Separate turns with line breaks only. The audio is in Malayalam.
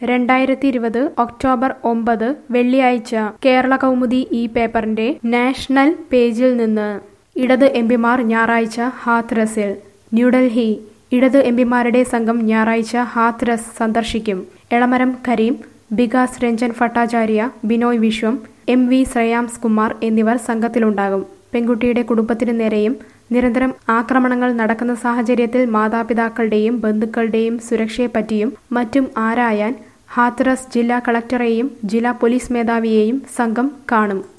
രണ്ടായിരത്തി ഇരുപത് ഒക്ടോബർ ഒമ്പത് വെള്ളിയാഴ്ച കേരള കൗമുദി ഈ പേപ്പറിന്റെ നാഷണൽ പേജിൽ നിന്ന് ഇടത് എംപിമാർ ഞായറാഴ്ച ഹാത്റസിൽ ന്യൂഡൽഹി ഇടത് എംപിമാരുടെ സംഘം ഞായറാഴ്ച ഹാത്റസ് സന്ദർശിക്കും എളമരം കരീം ബികാസ് രഞ്ജൻ ഭട്ടാചാര്യ ബിനോയ് വിശ്വം എം വി ശ്രേയാംസ് കുമാർ എന്നിവർ സംഘത്തിലുണ്ടാകും പെൺകുട്ടിയുടെ കുടുംബത്തിനു നേരെയും നിരന്തരം ആക്രമണങ്ങൾ നടക്കുന്ന സാഹചര്യത്തിൽ മാതാപിതാക്കളുടെയും ബന്ധുക്കളുടെയും സുരക്ഷയെപ്പറ്റിയും മറ്റും ആരായാൻ ഹാത്റസ് ജില്ലാ കളക്ടറെയും ജില്ലാ പോലീസ് മേധാവിയെയും സംഘം കാണും